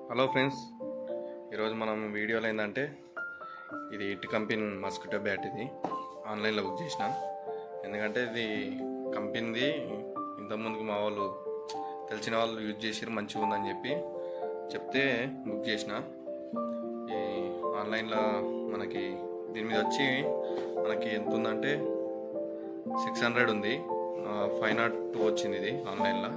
hello friends ఈరోజు మనం వీడియోలో ఏంటంటే ఇది ఇట్ కంపెనీ మస్కిటో బ్యాట్ ఇది ఆన్లైన్లో బుక్ చేసిన ఎందుకంటే ఇది కంపెనీది ఇంతకుముందుకు మా వాళ్ళు తెలిసిన వాళ్ళు యూజ్ చేసిరు మంచిగా ఉందని చెప్పి చెప్తే బుక్ చేసిన ఈ ఆన్లైన్లో మనకి దీని మీద వచ్చి మనకి ఎంత ఉందంటే సిక్స్ హండ్రెడ్ ఉంది ఫైవ్ నాట్ టూ వచ్చింది ఇది ఆన్లైన్లో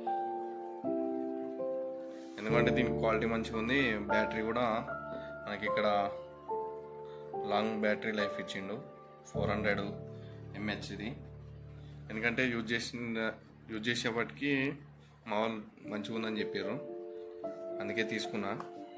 ఎందుకంటే దీని క్వాలిటీ మంచిగా ఉంది బ్యాటరీ కూడా మనకి ఇక్కడ లాంగ్ బ్యాటరీ లైఫ్ ఇచ్చిండు ఫోర్ హండ్రెడ్ ఎంహెచ్ ఇది ఎందుకంటే యూజ్ చేసిన యూజ్ చేసేపటికి మా వాళ్ళు మంచిగా ఉందని చెప్పారు అందుకే తీసుకున్నా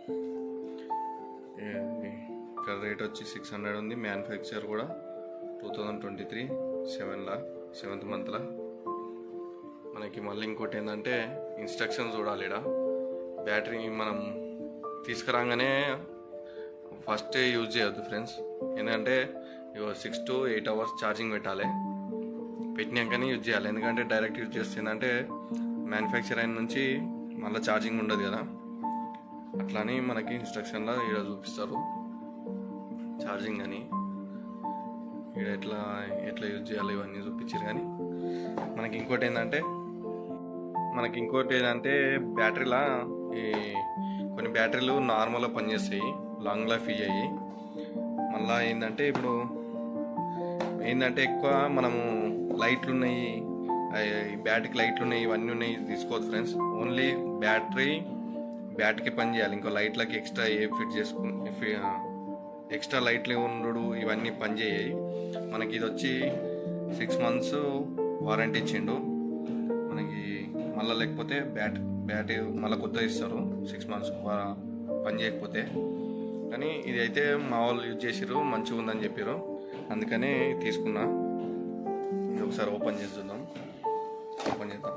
ఈ- ఇక్కడ రేట్ వచ్చి సిక్స్ హండ్రెడ్ ఉంది మ్యానుఫ్యాక్చర్ కూడా టూ థౌజండ్ ట్వంటీ త్రీ సెవెన్లా సెవెంత్ మంత్లో మనకి మళ్ళీ ఇంకోటి ఏంటంటే ఇన్స్ట్రక్షన్స్ చూడాలి ఈడ బ్యాటరీ మనం తీసుకురాగానే ఫస్ట్ యూజ్ చేయొద్దు ఫ్రెండ్స్ ఎందుకంటే six to eight hours charging పెట్టాలి పెట్టినాకనే యూజ్ చేయాలి ఎందుకంటే డైరెక్ట్ యూజ్ చేస్తే ఏంటంటే మ్యానుఫ్యాక్చర్ అయిన నుంచి మళ్ళీ ఛార్జింగ్ ఉండదు కదా అట్లానే మనకి ఇన్స్ట్రక్షన్లో ఇక్కడ చూపిస్తారు ఛార్జింగ్ అని ఇక్కడ ఎట్లా ఎట్లా యూజ్ చేయాలి ఇవన్నీ చూపించారు కానీ మనకి ఇంకోటి ఏంటంటే మనకి ఇంకోటి ఏంటంటే బ్యాటరీలా ఈ కొన్ని బ్యాటరీలు నార్మల్గా పనిచేస్తాయి లాంగ్ లైఫ్ ఇయ్యాయి మళ్ళా ఏంటంటే ఇప్పుడు ఏంటంటే ఎక్కువ మనము లైట్లు ఉన్నాయి ఆ, ఈ బ్యాటరీకి లైట్లు ఉన్నాయి ఇవన్నీ ఉన్నాయి తీసుకోవద్దు ఫ్రెండ్స్ ఓన్లీ బ్యాటరీ బ్యాటరీకి పని చేయాలి ఇంకో లైట్లకి ఎక్స్ట్రా ఏ ఫిట్ చేసుకు ఎక్స్ట్రా లైట్లు ఉండడు ఇవన్నీ పని చేయాయి మనకి ఇది వచ్చి సిక్స్ మంత్స్ వారంటీ ఇచ్చిండు మనకి మళ్ళీ లేకపోతే బ్యాట్ బ్యాట్ మళ్ళీ కొత్త ఇస్తారు సిక్స్ మంత్స్ పని చేయకపోతే కానీ ఇది అయితే మా వాళ్ళు యూజ్ చేసిర్రు మంచిగా ఉందని చెప్పారు అందుకనే తీసుకున్నా ఇది ఒకసారి ఓపెన్ చేసి చూద్దాం ఓపెన్ చేద్దాం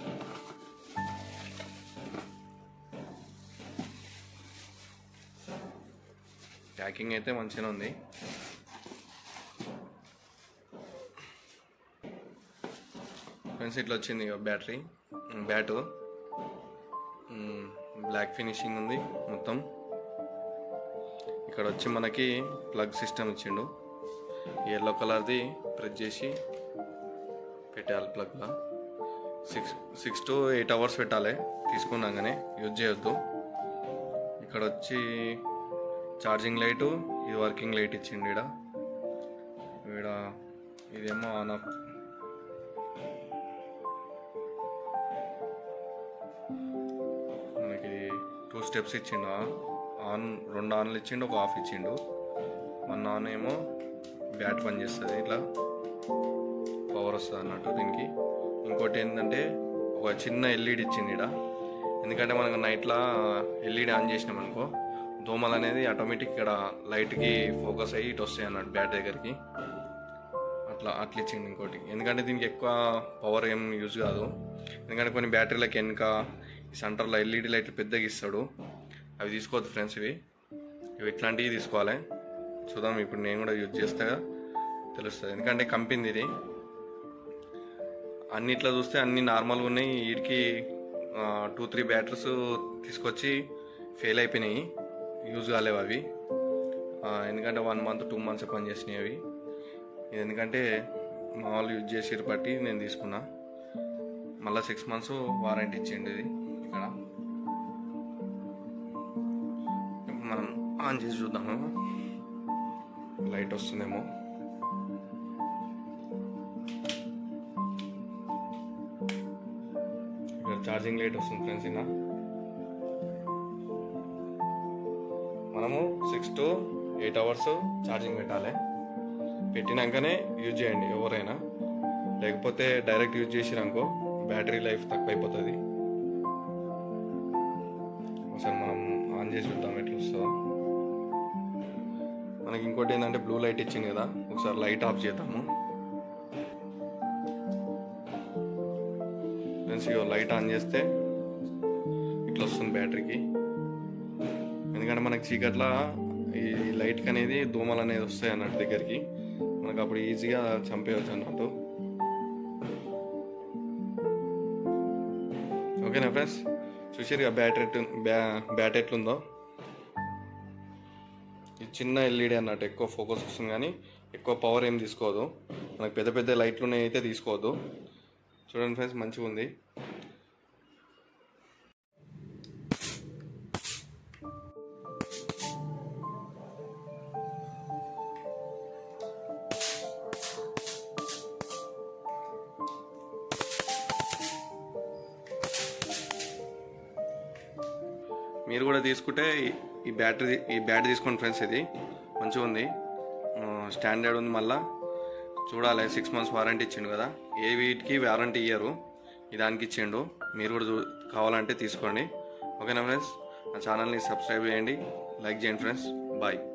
ప్యాకింగ్ అయితే మంచిగానే ఉంది ఫ్రెండ్స్ ఇట్లా వచ్చింది ఇక బ్యాటరీ బ్యాటు బ్లాక్ ఫినిషింగ్ ఉంది మొత్తం ఇక్కడ వచ్చి మనకి ప్లగ్ సిస్టమ్ ఇచ్చిండు ఎల్లో కలర్ది ప్రెస్ చేసి పెట్టాలి ప్లగ్లో six six to eight hours పెట్టాలి తీసుకున్నాగానే యూజ్ చేయొద్దు ఇక్కడ వచ్చి ఛార్జింగ్ లైటు ఇది వర్కింగ్ లైట్ ఇచ్చిండు ఈడ ఈడ ఇదేమో ఆన్ ఆఫ్ మనకి టూ స్టెప్స్ ఇచ్చిండు ఆన్ రెండు ఆన్లు ఇచ్చిండు ఒక ఆఫ్ ఇచ్చిండు వన్ ఆన్ ఏమో బ్యాట్ పని చేస్తుంది ఇట్లా పవర్ వస్తుంది అన్నట్టు దీనికి ఇంకోటి ఏంటంటే ఒక చిన్న ఎల్ఈడి ఇచ్చింది ఇక్కడ ఎందుకంటే మనకు నైట్లో ఎల్ఈడి ఆన్ చేసినాం అనుకో దోమలు అనేది ఆటోమేటిక్ ఇక్కడ లైట్కి ఫోకస్ అయ్యి ఇటు వస్తాయి అన్నట్టు బ్యాట్ దగ్గరికి అట్లా అట్లా ఇచ్చింది ఇంకోటి ఎందుకంటే దీనికి ఎక్కువ పవర్ ఏం యూజ్ కాదు ఎందుకంటే కొన్ని బ్యాటరీలకు వెనుక ఈ సెంటర్లో ఎల్ఈడి లైట్లు పెద్దగా ఇస్తాడు అవి తీసుకోవద్దు ఫ్రెండ్స్ ఇవి ఇవి ఇట్లాంటివి తీసుకోవాలి చూద్దాం ఇప్పుడు నేను కూడా యూజ్ చేస్తే తెలుస్తుంది ఎందుకంటే కంపెనీ ఇది అన్నిట్లో చూస్తే అన్ని నార్మల్గా ఉన్నాయి వీటికి టూ త్రీ బ్యాటరీస్ తీసుకొచ్చి ఫెయిల్ అయిపోయినాయి యూజ్ కాలేవు అవి ఆ, ఎందుకంటే వన్ మంత్ టూ మంత్స్ పనిచేసినాయి అవి ఇది ఎందుకంటే మా వాళ్ళు యూజ్ చేసేది బట్టి నేను తీసుకున్నా మళ్ళీ సిక్స్ మంత్స్ వారంటీ ఇచ్చిండు ఇది ఇక్కడ ఇప్పుడు మనం ఆన్ చేసి చూద్దాము లైట్ వస్తుందేమో ఇక్కడ ఛార్జింగ్ లైట్ వస్తుంది ఫ్రెండ్స్ ఇలా మనము six to eight hours charging పెట్టాలి పెట్టినాకనే యూజ్ చేయండి ఎవరైనా లేకపోతే డైరెక్ట్ యూజ్ చేసినాకో బ్యాటరీ లైఫ్ తక్కువ అయిపోతుంది ఒకసారి మనం ఆన్ చేసి చూద్దాం ఎట్లా వస్తుందో మనకి ఇంకోటి ఏంటంటే బ్లూ లైట్ ఇచ్చింది కదా ఒకసారి లైట్ ఆఫ్ చేద్దాము ఫ్రెండ్స్ ఇగో లైట్ ఆన్ చేస్తే ఇట్లా వస్తుంది బ్యాటరీకి ఎందుకంటే మనకి చీకట్ల ఈ లైట్కి అనేది దోమలు అనేది వస్తాయి అన్నట్టు దగ్గరికి మనకు అప్పుడు ఈజీగా చంపేయచ్చు అన్నట్టు ఓకేనా ఫ్రెండ్స్ చూసారు బ్యాటరీ ఎట్టు బ్యా బ్యాట్ ఎట్లుందో ఇది చిన్న ఎల్ఈడి అన్నట్టు ఎక్కువ ఫోకస్ వస్తుంది కానీ ఎక్కువ పవర్ ఏం తీసుకోవద్దు మనకు పెద్ద పెద్ద లైట్లు ఉన్నాయి అయితే తీసుకోవద్దు చూడండి ఫ్రెండ్స్ మంచిగా ఉంది మీరు కూడా తీసుకుంటే ఈ- ఈ బ్యాటరీ ఈ బ్యాటరీ తీసుకోండి ఫ్రెండ్స్ ఇది మంచిగా ఉంది ఆ, స్టాండర్డ్ ఉంది మళ్ళా చూడాలి సిక్స్ మంత్స్ వారంటీ ఇచ్చిండు కదా ఏ వీటికి వారంటీ ఇయ్యరు ఈ దానికి ఇచ్చిండు మీరు కూడా చూ కావాలంటే తీసుకోండి ఓకేనా ఫ్రెండ్స్ నా ఛానల్ని సబ్స్క్రైబ్ చేయండి లైక్ చేయండి ఫ్రెండ్స్ బాయ్